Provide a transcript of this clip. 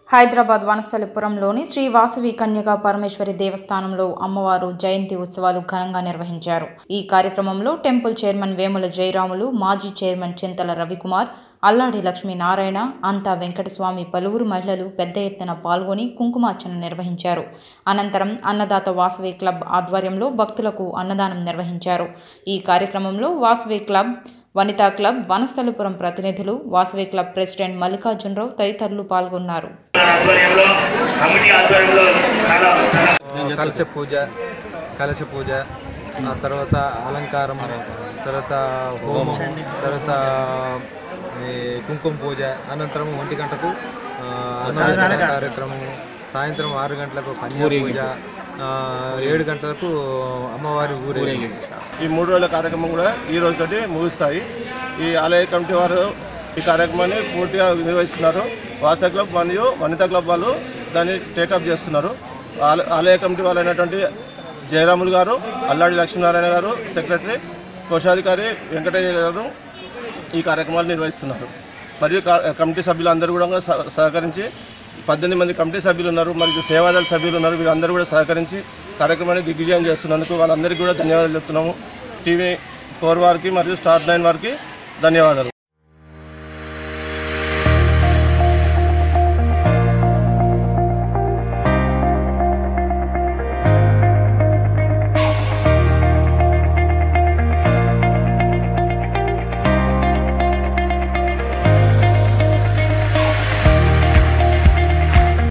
హైదరాబాద్ వనస్థలిపురంలోని శ్రీ వాసవి కన్యకా పరమేశ్వరి దేవస్థానంలో అమ్మవారు జయంతి ఉత్సవాలు ఘనంగా నిర్వహించారు ఈ కార్యక్రమంలో టెంపుల్ చైర్మన్ వేముల జయరాములు మాజీ చైర్మన్ చింతల రవికుమార్ అల్లాడి లక్ష్మీనారాయణ అంతా వెంకటస్వామి పలువురు మహిళలు పెద్ద ఎత్తున పాల్గొని కుంకుమార్చన నిర్వహించారు అనంతరం అన్నదాత వాసవి క్లబ్ ఆధ్వర్యంలో భక్తులకు అన్నదానం నిర్వహించారు ఈ కార్యక్రమంలో వాసవి క్లబ్ వనితా క్లబ్ వనస్థలిపురం ప్రతినిధులు వాసవి క్లబ్ ప్రెసిడెంట్ మల్లికార్జునరావు తదితరులు పాల్గొన్నారు ఆధ్వర్యంలో కమిటీ ఆధ్వర్యంలో చాలా చాలా కలశ పూజ కలశ పూజ ఆ తర్వాత అలంకారం తర్వాత హోమం తర్వాత ఈ కుంకుమ పూజ అనంతరం ఒంటి గంటకు ఆ, అన్నదాన కార్యక్రమం సాయంత్రం ఆరు గంటలకు కన్యా పూజ ఆ, ఏడు గంటలకు అమ్మవారి ఊరేగింపు ఈ మూడు రోజుల కార్యక్రమం కూడా ఈ రోజుతోటి ముగుస్తాయి ఈ ఆలయ కమిటీ వారు ఈ కార్యక్రమాన్ని పూర్తిగా నిర్వహిస్తున్నారు వాస క్లబ్ మరియు వనితా క్లబ్ వాళ్ళు దాన్ని టేకప్ చేస్తున్నారు ఆల- ఆలయ కమిటీ వాళ్ళు అయినటువంటి జయరాములు గారు అల్లాడి లక్ష్మీనారాయణ గారు సెక్రటరీ కోశాధికారి వెంకటయ్య గారు ఈ కార్యక్రమాలు నిర్వహిస్తున్నారు మరియు కా- కమిటీ సభ్యులందరూ కూడా సహ- సహకరించి పద్దెనిమిది మంది కమిటీ సభ్యులు ఉన్నారు మరియు సేవాదళ సభ్యులు ఉన్నారు వీళ్ళందరూ కూడా సహకరించి కార్యక్రమాన్ని దిగ్విజయం చేస్తున్నందుకు వాళ్ళందరికీ కూడా ధన్యవాదాలు చెప్తున్నాము టీవీ ఫోర్ వారికి మరియు స్టార్ నైన్ వారికి ధన్యవాదాలు